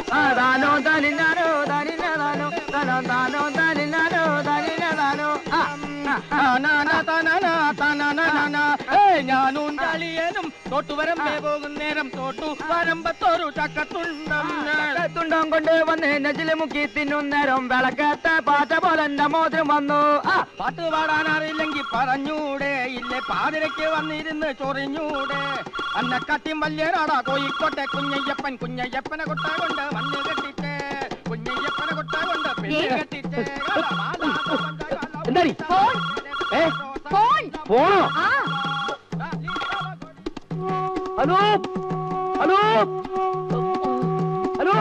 ആ താനോ തനിനാനോ തനിന താനോ തനോ താനോ തനിനാനോ തനിന താനോ ആ ആ, നാനാ തനനാ തനനനനാ. ഏയ് ഞാനും തളിയനും തോട്ടുവരമ്പേ പോകുന്നേരം തോട്ടു വരമ്പത്തോരു ചക്കത്തുണ്ടം ചക്കത്തുണ്ടം കൊണ്ട് വന്ന് നെജില് മുക്കി തിന്നുന്നേരം വിളക്കത്ത പാറ്റ പോലെ എന്റെ മോതിരം വന്നു ആ പാട്ട് പാടാൻ അറിയില്ലെങ്കിൽ പറഞ്ഞൂടെ ഇല്ലേ പാതിരയ്ക്ക് വന്നിരുന്ന് ചൊറിഞ്ഞൂടെ അന്ന കട്ടി മല്യനാടാ കോയിക്കോട്ടെ കുഞ്ഞയ്യപ്പൻ കുഞ്ഞയ്യപ്പനെ കൊട്ട കൊണ്ട് വന്ന് കെട്ടിട്ട് കുഞ്ഞയ്യപ്പനെ കൊട്ട കൊണ്ട് പെണ്ണ് കെട്ടിട്ട് എന്താടി ഏ ഫോൺ പോണോ ആ ഹലോ ഹലോ ഹലോ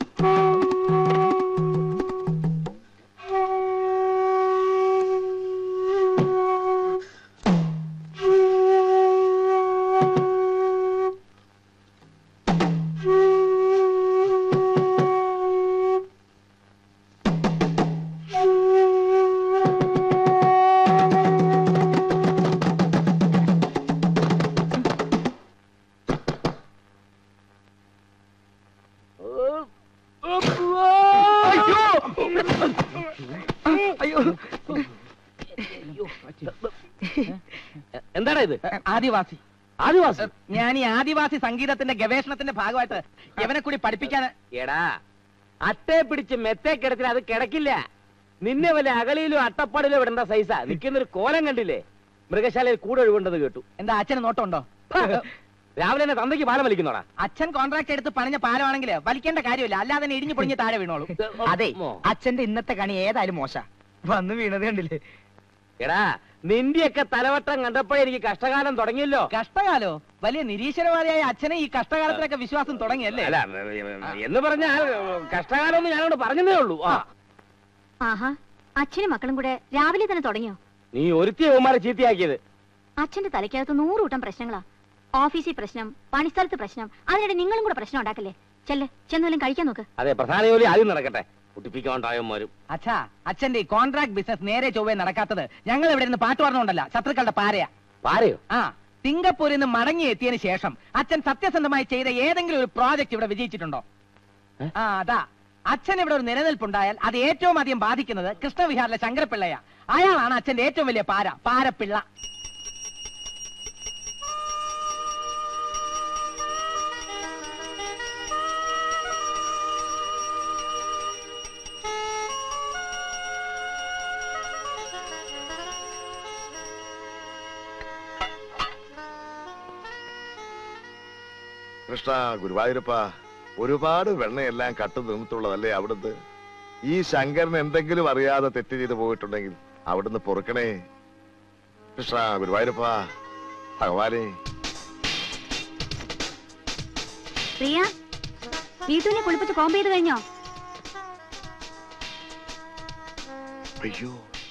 അയ്യോ എന്താടാ ഇത് ആദിവാസി ആദിവാസി ഞാൻ ഈ ആദിവാസി സംഗീതത്തിന്റെ ഗവേഷണത്തിന്റെ ഭാഗമായിട്ട് ഇവനെ കൂടി പഠിപ്പിക്കാൻ എടാ അട്ടയെ പിടിച്ച് മെത്തേ കിടത്തിന് അത് കിടക്കില്ല നിന്നെ വല്ല അകളിയിലും അട്ടപ്പാടിലോ വിടേണ്ട സൈസാ നിൽക്കുന്നൊരു കോലം കണ്ടില്ലേ മൃഗശാലയിൽ കൂടെ ഒഴിവുണ്ടെന്ന് കേട്ടു എന്താ അച്ഛന് നോട്ടമുണ്ടോ രാവിലെ തന്നെ തന്തയ്ക്ക് പാലം വലിക്കുന്നോടാ അച്ഛൻ കോൺട്രാക്ട് എടുത്ത് പണിഞ്ഞ പാലമാണെങ്കിൽ വലിക്കേണ്ട കാര്യമില്ല അല്ലാതെ തന്നെ ഇടിഞ്ഞു പൊടിഞ്ഞ് താഴെ വീണോളൂ അതെ മോ. അച്ഛന്റെ ഇന്നത്തെ കണി ഏതായാലും മോശ വന്ന് വീണത് കണ്ടില്ലേ എടാ നിന്റെയൊക്കെ തലവട്ടം കണ്ടപ്പോഴേ എനിക്ക് കഷ്ടകാലം തുടങ്ങിയല്ലോ കഷ്ടകാലോ വലിയ നിരീശ്വരവാദിയായ അച്ഛനെ ഈ കഷ്ടകാലത്തിലൊക്കെ വിശ്വാസം തുടങ്ങിയല്ലേ അല്ല എന്ന് പറഞ്ഞാൽ കഷ്ടകാലം എന്ന് ഞാനോട് പറഞ്ഞതേ ഉള്ളൂ ആ ആഹാ അച്ഛനും മക്കളും കൂടെ രാവിലെ തന്നെ തുടങ്ങിയോ നീ ഒരുത്തിയ കുമാരെ ചീത്തയാക്കിയത് അച്ഛന്റെ തലയ്ക്കകത്ത് നൂറുകൂട്ടം പ്രശ്നങ്ങളാ ഓഫീസിൽ പ്രശ്നം പണിസ്ഥലത്ത് പ്രശ്നം അതിനിടെ നിങ്ങളും കൂടെ പ്രശ്നം ഉണ്ടാക്കല്ലേ ചെല്ല് ചെന്നാലും കഴിക്കാൻ നോക്ക് അതെ പ്രധാന ജോലി ആദ്യം നടക്കട്ടെ കുട്ടിപ്പിക്കാണ്ടായന്മാരും അച്ഛാ അച്ഛന്റെ ഈ കോൺട്രാക്ട് ബിസിനസ് നേരെ ചൊവ്വേ നടക്കാത്തത് ഞങ്ങൾ ഇവിടെ നിന്ന് പാട്ട് പറഞ്ഞുകൊണ്ടല്ല ശത്രുക്കളുടെ പാരയാ പാരയോ ആ സിംഗപ്പൂരിൽ നിന്ന് മടങ്ങി എത്തിയതിന് ശേഷം അച്ഛൻ സത്യസന്ധമായി ചെയ്ത ഏതെങ്കിലും ഒരു പ്രോജക്റ്റ് ഇവിടെ വിജയിച്ചിട്ടുണ്ടോ ഏ? ആ അതാ അച്ഛൻ ഇവിടെ ഒരു നിലനിൽപ്പുണ്ടായാൽ അത് ഏറ്റവും അധികം ബാധിക്കുന്നത് കൃഷ്ണവിഹാറിലെ ശങ്കരപിള്ളയാ അയാളാണ് അച്ഛന്റെ ഏറ്റവും വലിയ പാര പാരപ്പിള്ള കൃഷ്ണ ഗുരുവായൂരപ്പ ഒരുപാട് വെണ്ണയെല്ലാം കട്ടു നിന്നിട്ടുള്ളതല്ലേ അവിടുന്ന് ഈ ശങ്കരൻ എന്തെങ്കിലും അറിയാതെ തെറ്റ് ചെയ്തു പോയിട്ടുണ്ടെങ്കിൽ അവിടുന്ന് പൊറുക്കണേ കൃഷ്ണ ഗുരുവായൂരപ്പ ഭഗവാനെ പ്രിയ വീട്ടുവിനെ കുളിപ്പിച്ച് കോമ്പ് ചെയ്ത് കഴിഞ്ഞോ അയ്യോ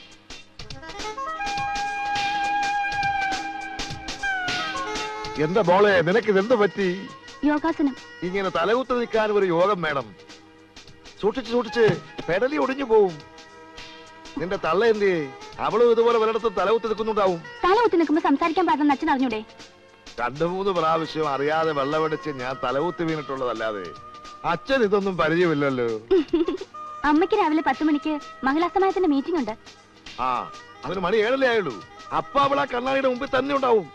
എന്റെ മോളെ നിനക്ക് ഇതെന്ത് പറ്റി യോഗാസനം ഇങ്ങനെ തലകുത്ത് നിൽക്കാൻ ഒരു യോഗം വേണം സൂക്ഷിച്ച് സൂക്ഷിച്ച് പെടലി ഒടിഞ്ഞു പോവും നിന്റെ തള്ള എന്തേ അവളും ഇതുപോലെ പലയിടത്തും തലകുത്ത് നിൽക്കുന്നുണ്ടാവും തല കുത്തി നിൽക്കുമ്പോ സംസാരിക്കാൻ പാടുന്ന അച്ഛൻ അറിഞ്ഞൂടെ രണ്ടു മൂന്ന് പ്രാവശ്യം അറിയാതെ വെള്ളമടിച്ച് ഞാൻ തലകുത്തി വീണിട്ടുള്ളതല്ലാതെ അച്ഛൻ ഇതൊന്നും പരിചയമില്ലല്ലോ അമ്മയ്ക്ക് രാവിലെ പത്ത് മണിക്ക് മംഗലാസ്തമയത്തിന്റെ മീറ്റിംഗ് ഉണ്ട് ആ അതിന് മണി ഏഴല്ലേ ആയുള്ളൂ അപ്പ അവൾ ആ കണ്ണാടിയുടെ മുമ്പിൽ തന്നെ ഉണ്ടാവും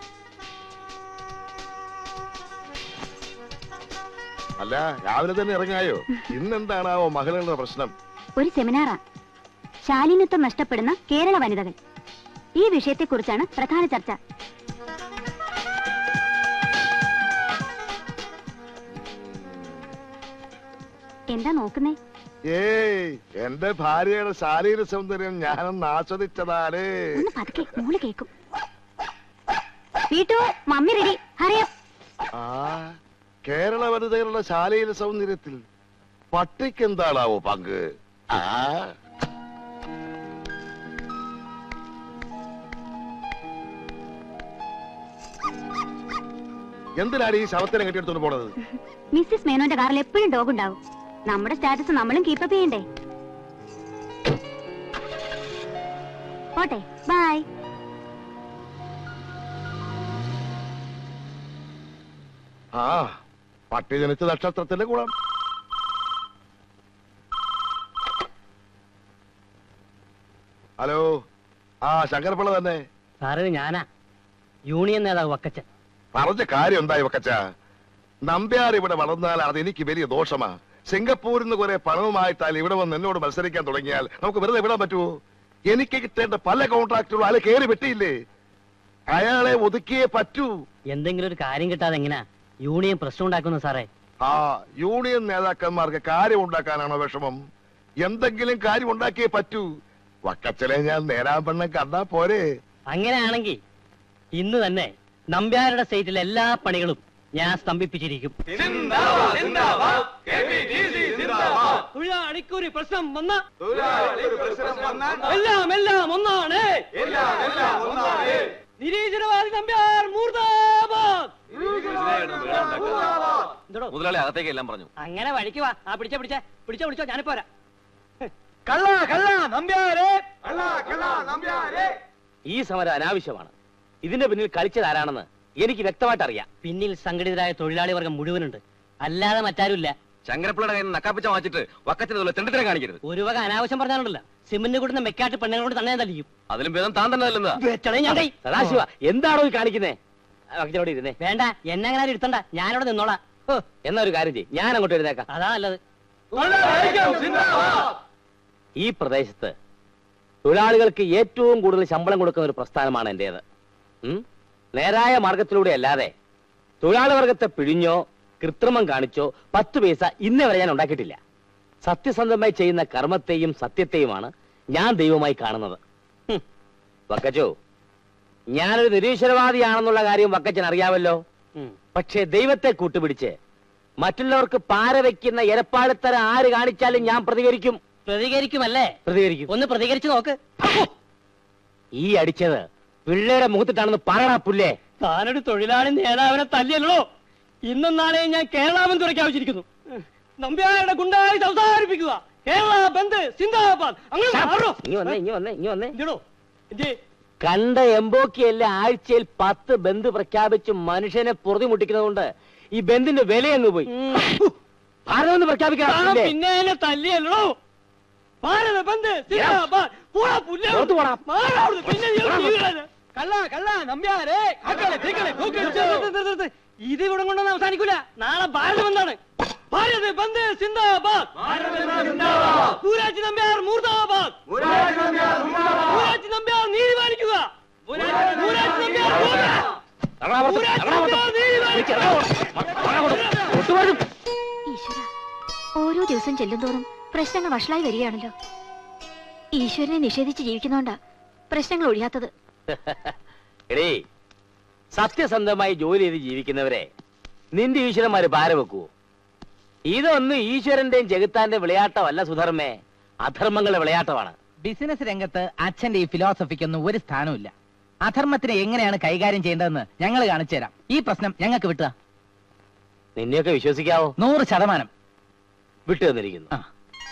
അല്ല രാവിലെ തന്നെ ഇറങ്ങായോ ഇന്നെന്താണാവോ മകളുടെ പ്രശ്നം ഒരു സെമിനാറാ ശാലീനത്വം നഷ്ടപ്പെടുന്ന കേരള വനിതകൾ ഈ വിഷയത്തെക്കുറിച്ചാണ് പ്രധാന ചർച്ച എന്താ നോക്കുന്നേ ഏയ് എന്റെ ഭാര്യയുടെ ശാരീരിക സൗന്ദര്യം ഞാനൊന്ന് ആസ്വദിച്ചതാണ് ഒന്ന് പതുക്കെ മോള് കേക്കും വീട്ടു മമ്മി റെഡി ഹറിയാം ആ കേരള വനിതകളുടെ ശാലീന സൗന്ദര്യത്തിൽ പട്ടിക്ക് എന്താണാവോ പങ്ക് ആ എന്തിനാണ് ഈ ശവത്തിനെ കെട്ടിയെടുത്തോണ്ട് പോണത് മിസ്സിസ് മേനോന്റെ കാറിൽ എപ്പോഴും ഡോഗ് ഉണ്ടാവും നമ്മുടെ സ്റ്റാറ്റസ് നമ്മളും കീപ്പപ്പ് ചെയ്യണ്ടേ പോട്ടെ ബൈ ആ പട്ടി ജനിച്ച നക്ഷത്രത്തിന്റെ ഗുണം ഹലോ ആ ശങ്കരപ്പിള്ള തന്നെ സാറേ ഞാനാ യൂണിയൻ നേതാവ് വക്കച്ചൻ പറഞ്ഞ കാര്യം എന്തായി വക്കച്ച നമ്പ്യാർ ഇവിടെ വളർന്നാൽ അത് എനിക്ക് വലിയ ദോഷമാ സിംഗപ്പൂരിൽ നിന്ന് കുറെ പണവുമായിട്ടാൽ ഇവിടെ വന്ന് എന്നോട് മത്സരിക്കാൻ തുടങ്ങിയാൽ നമുക്ക് വെറുതെ വിടാൻ പറ്റുമോ എനിക്ക് കിട്ടേണ്ട പല കോൺട്രാക്റ്റുകളും അയാൾ കയറി വെട്ടിയില്ലേ അയാളെ ഒതുക്കിയേ പറ്റൂ എന്തെങ്കിലും ഒരു കാര്യം കിട്ടാതെ എങ്ങനെയാ യൂണിയൻ പ്രശ്നം ഉണ്ടാക്കുന്നു സാറേ ആ യൂണിയൻ നേതാക്കന്മാർക്ക് കാര്യം ഉണ്ടാക്കാനാണോ വിഷമം എന്തെങ്കിലും കാര്യം ഉണ്ടാക്കിയേ പറ്റൂ വക്കച്ചലെ ഞാൻ നേരാൻ പെണ്ണം കണ്ടാ പോരെ അങ്ങനെയാണെങ്കിൽ ഇന്ന് തന്നെ നമ്പ്യാരുടെ സ്റ്റേറ്റിലെ എല്ലാ പണികളും ഞാൻ സ്തംഭിപ്പിച്ചിരിക്കും തൊഴിലാളിക്കൊരു പ്രശ്നം വന്ന എല്ലാം എല്ലാം ഒന്നാണ് നിരീശ്വരവാദി നമ്പ്യാർ മൂർദാബാദ് എന്തോടോ? മുതലാളി അകത്തേക്ക് എല്ലാം പറഞ്ഞു അങ്ങനെ വഴിക്ക് വാ ആ പിടിച്ച പിടിച്ച പിടിച്ചോ പിടിച്ചോ ഞാനിപ്പോ വരാം കള്ള കള്ള നമ്പ്യാരെ ഈ സമരം അനാവശ്യമാണ് ഇതിന്റെ പിന്നിൽ കളിച്ചത് ആരാണെന്ന് എനിക്ക് വ്യക്തമായിട്ട് അറിയാം പിന്നിൽ സംഘടിതരായ തൊഴിലാളി വർഗം മുഴുവനുണ്ട് അല്ലാതെ മറ്റാരുമില്ല ശങ്കരപ്പിള്ളയുടെ കയ്യിൽ നിന്ന് നക്കാപ്പിച്ച വാങ്ങിച്ചിട്ട് വക്കത്തിന് പോലെ തെണ്ടിത്തരം കാണിക്കരുത് ഒരു വക അനാവശ്യം പറഞ്ഞാലുണ്ടല്ലോ സിമന്റ് കൂടുന്ന മെക്കാട്ട് പെണ്ണുങ്ങളോട് തന്നെ ഞാൻ തല്ലിക്കും അതിലും ഭേദം താൻ തന്നെ അല്ലെന്നാ വെച്ചടേ ഞാൻ കൈ. സദാശിവ എന്താണോ ഈ കാണിക്കുന്നേ വക്കത്തിനോട് ഇരുന്നേ വേണ്ട എന്നെ അങ്ങനെ ഇരുത്തണ്ട ഞാനിവിടെ നിന്നോളാം ഹോ, എന്നാ ഒരു കാര്യം ചെയ്യും ഞാൻ അങ്ങോട്ട് എഴുന്നേക്കാം അതാ നല്ലത് ഈ പ്രദേശത്ത് തൊഴിലാളികൾക്ക് ഏറ്റവും കൂടുതൽ ശമ്പളം കൊടുക്കുന്ന ഒരു പ്രസ്ഥാനമാണ് എന്റേത് ഉം? നേരായ മാർഗത്തിലൂടെ അല്ലാതെ തൊഴിലാളി വർഗത്തെ പിഴിഞ്ഞോ കൃത്രിമം കാണിച്ചോ പത്ത് പൈസ ഇന്നേ വരെ ഞാൻ ഉണ്ടാക്കിയിട്ടില്ല സത്യസന്ധമായി ചെയ്യുന്ന കർമ്മത്തെയും സത്യത്തെയുമാണ് ഞാൻ ദൈവമായി കാണുന്നത് ഹും. വക്കച്ചോ ഞാനൊരു നിരീശ്വരവാദിയാണെന്നുള്ള കാര്യം വക്കച്ചൻ അറിയാമല്ലോ പക്ഷേ ദൈവത്തെ കൂട്ടുപിടിച്ച് മറ്റുള്ളവർക്ക് പാര വെക്കുന്ന എരപ്പാടിത്തര ആര് കാണിച്ചാലും ഞാൻ പ്രതികരിക്കും പ്രതികരിക്കുമല്ലേ പ്രതികരിക്കും ഒന്ന് പ്രതികരിച്ചു നോക്ക് ഈ അടിച്ചത് പിള്ളേരുടെ മുഖത്തിട്ടാണെന്ന് പറയണ പുല്ലേ താനൊരു തൊഴിലാളി നേതാവിനെ തല്ലിയല്ലോ ഇന്നും നാളെയും ഞാൻ കേരളാമൻ തുറക്കാവശ്യരിക്കുന്നു നമ്പ്യാരുടെ ഗുണ്ടായി സംസാരിപ്പിക്കുക കേരള ബന്ദ് സിന്ദാബാദ് അങ്ങനെ മാറോ. ഇനി വന്നേ ഇനി വന്നേ ഇനി വന്നേ എന്തിടോ? എന്ത്? കണ്ട എംബോക്കിയല്ല ആഴ്ചയിൽ പത്ത് ബന്ദ് പ്രഖ്യാപിച്ച് മനുഷ്യനെ പൊറുതി മുട്ടിക്കുന്നതുകൊണ്ട് ഈ ബന്ദിന്റെ വില അങ്ങ് പോയി ഭാരതമെന്ന് താൻ പ്രഖ്യാപിക്കണം പിന്നെ എന്നെ തല്ലിയല്ലോ ഭാരത ബന്ദ് സിന്ദാബാദ് പോടാ പുല്ലേ. പുറത്ത് പോടാ. മാറാ അവിടുന്ന്. പിന്നെ നീ ഇവിടെ ജീവികളെ. കള്ള കള്ള നമ്പ്യാരെ കാക്കളെ തീക്കളെ തൂക്കി നിർത്ത്, നിർത്ത്, നിർത്ത്, നിർത്ത്. ഇത് ഇവിടെ കൊണ്ടൊന്നും അവസാനിക്കൂല നാളെ ഭാരതം എന്താണ് ഭാരത് ബന്ദ് സിന്ദാബാദ് പൂരാജി നമ്പ്യാർ മൂർദാബാദ് പൂരാജി നമ്പ്യാർ നീതി പാലിക്കുക പൂരാജി നമ്പ്യാർ മൂർദ. പൂരാജി നമ്പ്യാർ നീതി പാലിക്കുക ഈശ്വര ഓരോ ദിവസം ചെല്ലുന്തോറും പ്രശ്നങ്ങൾ വഷളായി വരികയാണല്ലോ ഈശ്വരനെ നിഷേധിച്ച് ജീവിക്കുന്നോണ്ടാ പ്രശ്നങ്ങൾ ഒഴിയാത്തത് എടേ സത്യസന്ധമായി ജോലി ചെയ്ത് ജീവിക്കുന്നവരെ നിന്റെ ഈശ്വരന്മാര് പാര വെക്കുവോ ഇതൊന്നും ഈശ്വരന്റെയും ജഗത്താന്റെ വിളയാട്ടമല്ല സുധർമ്മേ അധർമ്മങ്ങളുടെ വിളയാട്ടമാണ് ബിസിനസ് രംഗത്ത് അച്ഛന്റെ ഈ ഫിലോസഫിക്കൊന്നും ഒരു സ്ഥാനമില്ല അധർമ്മത്തിനെ എങ്ങനെയാണ് കൈകാര്യം ചെയ്യേണ്ടതെന്ന് ഞങ്ങൾ കാണിച്ചു തരാം ഈ പ്രശ്നം ഞങ്ങൾക്ക് വിട്ടുക നിന്നെയൊക്കെ വിശ്വസിക്കാവോ നൂറ് ശതമാനം വിട്ടു തന്നിരിക്കുന്നു ആ.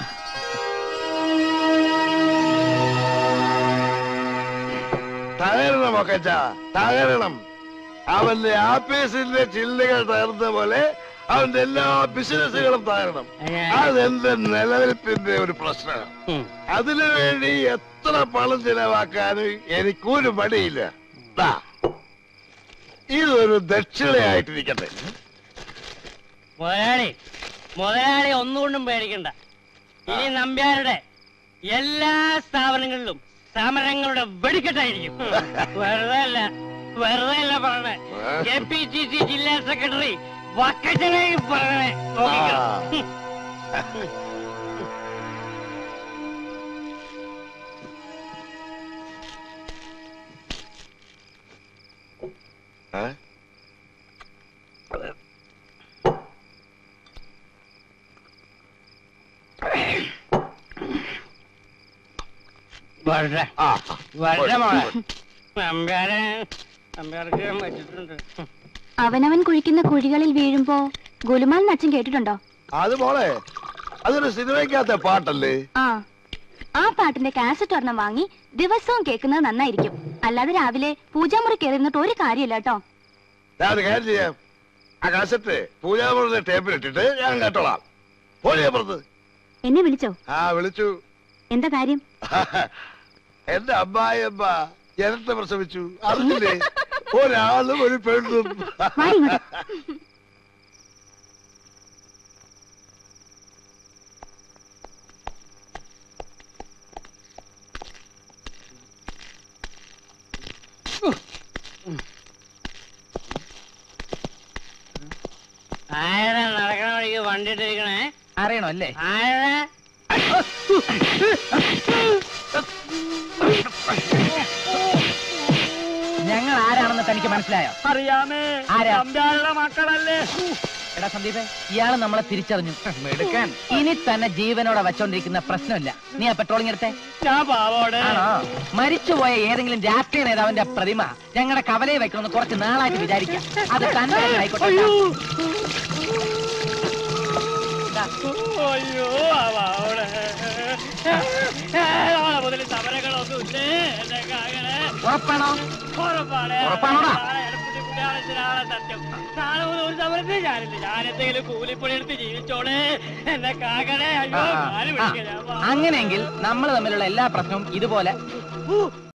തകരണം ഒക്കച്ച തകരണം അവന്റെ ആപ്പീസിന്റെ ചില്ലുകൾ തകർന്ന പോലെ അവന്റെ എല്ലാ ബിസിനസ്സുകളും തകരണം അതെന്റെ നിലനിൽപ്പിന്റെ ഒരു പ്രശ്നമാണ് ഉം. അതിനു വേണ്ടി എത്ര പണം ചിലവാക്കാനും എനിക്കൊരു മടിയില്ല ദാ, ഇതൊരു ദക്ഷിണയായിട്ടിരിക്കട്ടെ മുതലാളി മുതലാളി ഒന്നുകൊണ്ടും പേടിക്കണ്ട ഇനി നമ്പ്യാരുടെ എല്ലാ സ്ഥാപനങ്ങളിലും സമരങ്ങളുടെ വെടിക്കെട്ടായിരിക്കും വെറുതെ അല്ല വെറുതെ അല്ല പറഞ്ഞേ കെ പി സി സി ജില്ലാ സെക്രട്ടറി വക്കച്ചനെ പറഞ്ഞേ നോക്കിക്കോ. ആ. ഏ? വരട്ടെ ആ, വരട്ടെ മോളെ നമ്പ്യാരെ നമ്പ്യാർക്ക് ഞാൻ വെച്ചിട്ടുണ്ട് അവനവൻ കുഴിക്കുന്ന കുഴികളിൽ വീഴുമ്പോ ഗുലുമാൽ അച്ഛൻ കേട്ടിട്ടുണ്ടോ അത് മോളെ അതൊരു സിനിമയ്ക്കകത്തെ പാട്ടല്ലേ ആ ആ പാട്ടിന്റെ കാസറ്റ് ഒരെണ്ണം വാങ്ങി ദിവസവും കേൾക്കുന്നത് നന്നായിരിക്കും അല്ലാതെ രാവിലെ പൂജാമുറി കയറിയിരുന്നിട്ട് ഒരു കാര്യമില്ല കേട്ടോ ഞാൻ ഒരു കാര്യം ചെയ്യാം ആ കാസറ്റ് പൂജാമുറിന്റെ ടേപ്പിലിട്ടിട്ട് ഞാൻ കേട്ടോളാം പോലെയാ പുറത്ത് എന്നെ വിളിച്ചോ ആ വിളിച്ചു എന്താ കാര്യം എന്റെ അമ്മായിയമ്മ ജനത്തെ പ്രസവിച്ചു അറിഞ്ഞില്ലേ ഒരാളും ഒരു പെണ്ണും വാടി ഇങ്ങോട്ട് ആരാ നടക്കണ വഴിക്ക് വണ്ടി ഇട്ടിരിക്കണേ അറിയണോ അല്ലേ ആരാ ഞങ്ങൾ ആരാണെന്ന് തനിക്ക് മനസ്സിലായോ അറിയാമേ ആരാ? തമ്പ്യാരുടെ മക്കളല്ലേ എടാ സന്ദീപേ ഇയാള് നമ്മളെ തിരിച്ചറിഞ്ഞു എടുക്കാൻ ഇനി തന്നെ ജീവനോടെ വെച്ചോണ്ടിരിക്കുന്ന പ്രശ്നമില്ല നീ ആ പെട്രോളിംഗ് എടുത്തേ ഞാൻ പാവോടെ ആണോ മരിച്ചുപോയ ഏതെങ്കിലും രാഷ്ട്രീയ നേതാവിന്റെ പ്രതിമ ഞങ്ങളുടെ കവലയിൽ വെക്കണമെന്ന് കുറച്ച് നാളായിട്ട് വിചാരിക്കാം അത് തന്നെ ആയിക്കോട്ടെ അയ്യോ ദാ, അയ്യോ പാവോടെ നാളെ മുതൽ സമരങ്ങളൊന്നും ഇല്ലേ എന്നെ കാകണേ ഉറപ്പാണോ ഉറപ്പാണ് ഉറപ്പാണോടാ? നാളെ എടപ്പുട്ടി കുട്ടിയാളെ നാളെ സത്യം നാളെ മുതൽ ഒരു സമരത്തിൽ ഞാനില്ല ഞാൻ എന്തെങ്കിലും കൂലിപ്പണി എടുത്ത് ജീവിച്ചോളേ എന്നെ കാകണേ ആ, അയ്യോ ആ, കാല് ആ. പിടിക്കാം ഞാൻ പാവം. അങ്ങനെയെങ്കിൽ നമ്മൾ തമ്മിലുള്ള എല്ലാ പ്രശ്നവും ഇതുപോലെ